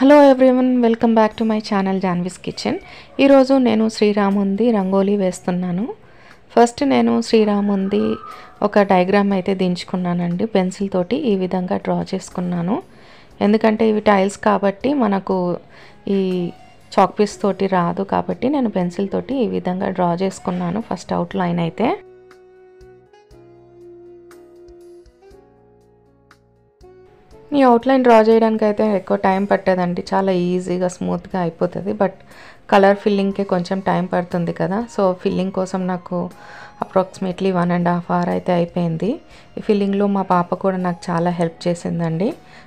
hello everyone welcome back to my channel Janvi's kitchen ఈరోజు నేను శ్రీరాముంది రంగోలీ వేస్తున్నాను ఫస్ట్ నేను శ్రీరాముంది ఒక డయాగ్రామ్ అయితే దించుకున్నానండి పెన్సిల్ తోటి ఈ విధంగా డ్రా చేసుకున్నాను ఎందుకంటే ఇవి టైల్స్ కాబట్టి మనకు ఈ చాక్ పీస్ తోటి రాదు కాబట్టి నేను పెన్సిల్ తోటి ఈ విధంగా డ్రా చేసుకున్నాను ఫస్ట్ అవుట్ లైన్ అయితే ఈ అవుట్లైన్ డ్రా చేయడానికి అయితే ఎక్కువ టైం పట్టదండి చాలా ఈజీగా స్మూత్గా అయిపోతుంది బట్ కలర్ ఫిల్లింగ్కి కొంచెం టైం పడుతుంది కదా సో ఫిల్లింగ్ కోసం నాకు approximately one and half hour అయితే అయిపోయింది ఈ ఫిల్లింగ్లో మా పాప కూడా నాకు చాలా హెల్ప్ చేసిందండి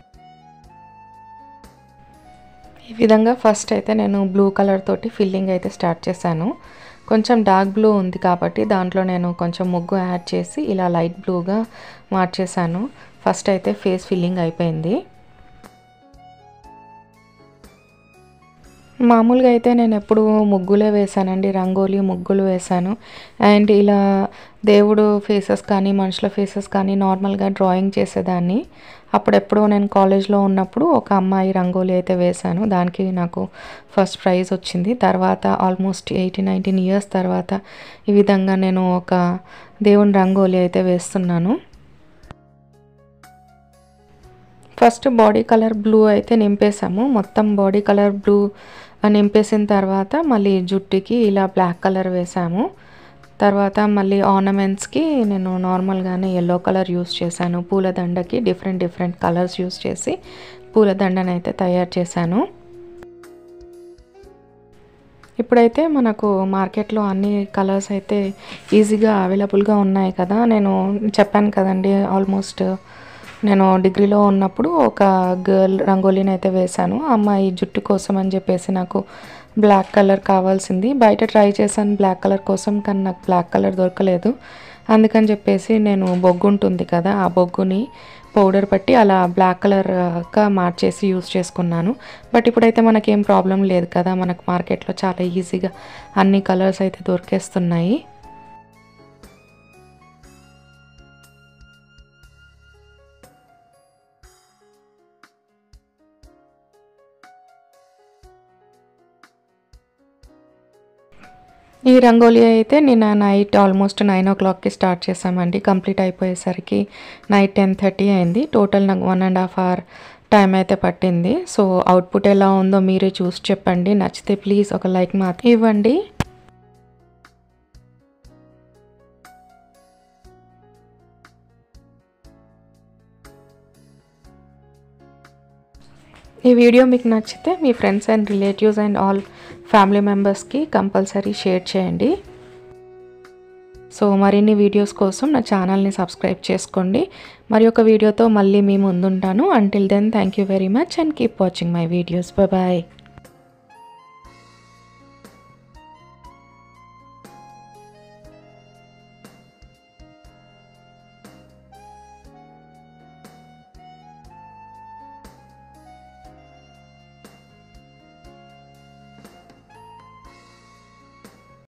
ఈ విధంగా ఫస్ట్ అయితే నేను బ్లూ కలర్ తోటి ఫిల్లింగ్ అయితే స్టార్ట్ చేశాను కొంచెం డార్క్ బ్లూ ఉంది కాబట్టి దాంట్లో నేను కొంచెం ముగ్గు యాడ్ చేసి ఇలా లైట్ బ్లూగా మార్చేశాను ఫస్ట్ అయితే ఫేస్ ఫిల్లింగ్ అయిపోయింది మామూలుగా అయితే నేను ఎప్పుడు ముగ్గులే వేశానండి రంగోలీ ముగ్గులు వేశాను అండ్ ఇలా దేవుడు ఫేసెస్ కానీ మనుషుల ఫేసెస్ కానీ నార్మల్గా డ్రాయింగ్ చేసేదాన్ని అప్పుడెప్పుడో నేను కాలేజ్లో ఉన్నప్పుడు ఒక అమ్మాయి రంగోలీ అయితే వేశాను దానికి నాకు ఫస్ట్ ప్రైజ్ వచ్చింది తర్వాత ఆల్మోస్ట్ ఎయిటీ నైన్టీన్ ఇయర్స్ తర్వాత ఈ విధంగా నేను ఒక దేవుని రంగోలీ అయితే వేస్తున్నాను ఫస్ట్ బాడీ కలర్ బ్లూ అయితే నింపేసాము మొత్తం బాడీ కలర్ బ్లూ నింపేసిన తర్వాత మళ్ళీ జుట్టుకి ఇలా బ్లాక్ కలర్ వేసాము తర్వాత మళ్ళీ ఆర్నమెంట్స్కి నేను నార్మల్గానే ఎల్లో కలర్ యూస్ చేశాను పూలదండకి డిఫరెంట్ డిఫరెంట్ కలర్స్ యూస్ చేసి పూలదండను అయితే తయారు చేశాను ఇప్పుడైతే మనకు మార్కెట్లో అన్ని కలర్స్ అయితే ఈజీగా అవైలబుల్గా ఉన్నాయి కదా నేను చెప్పాను కదండి ఆల్మోస్ట్ నేను డిగ్రీలో ఉన్నప్పుడు ఒక గర్ల్ రంగోలీని అయితే వేశాను అమ్మాయి జుట్టు కోసం అని చెప్పేసి నాకు బ్లాక్ కలర్ కావాల్సింది బయట ట్రై చేశాను బ్లాక్ కలర్ కోసం కానీ నాకు బ్లాక్ కలర్ దొరకలేదు అందుకని చెప్పేసి నేను బొగ్గు ఉంటుంది కదా ఆ బొగ్గుని పౌడర్ పట్టి అలా బ్లాక్ కలర్గా మార్చేసి యూస్ చేసుకున్నాను బట్ ఇప్పుడైతే మనకేం ప్రాబ్లం లేదు కదా మనకు మార్కెట్లో చాలా ఈజీగా అన్ని కలర్స్ అయితే దొరికేస్తున్నాయి ఈ రంగోలీ అయితే నిన్న నైట్ ఆల్మోస్ట్ నైన్ ఓ క్లాక్కి స్టార్ట్ చేసామండి కంప్లీట్ అయిపోయేసరికి నైట్ టెన్ థర్టీ అయింది టోటల్ నాకు one and half hour time అయితే పట్టింది సో అవుట్పుట్ ఎలా ఉందో మీరే చూసి చెప్పండి నచ్చితే ప్లీజ్ ఒక లైక్ మాత్రం ఇవ్వండి ఈ వీడియో మీకు నచ్చితే మీ friends and relatives and all family మెంబర్స్కి కంపల్సరీ షేర్ చేయండి సో మరిన్ని వీడియోస్ కోసం నా ఛానల్ని సబ్స్క్రైబ్ చేసుకోండి మరి ఒక వీడియోతో మళ్ళీ మీ ముందుంటాను until then thank you very much and keep watching my videos bye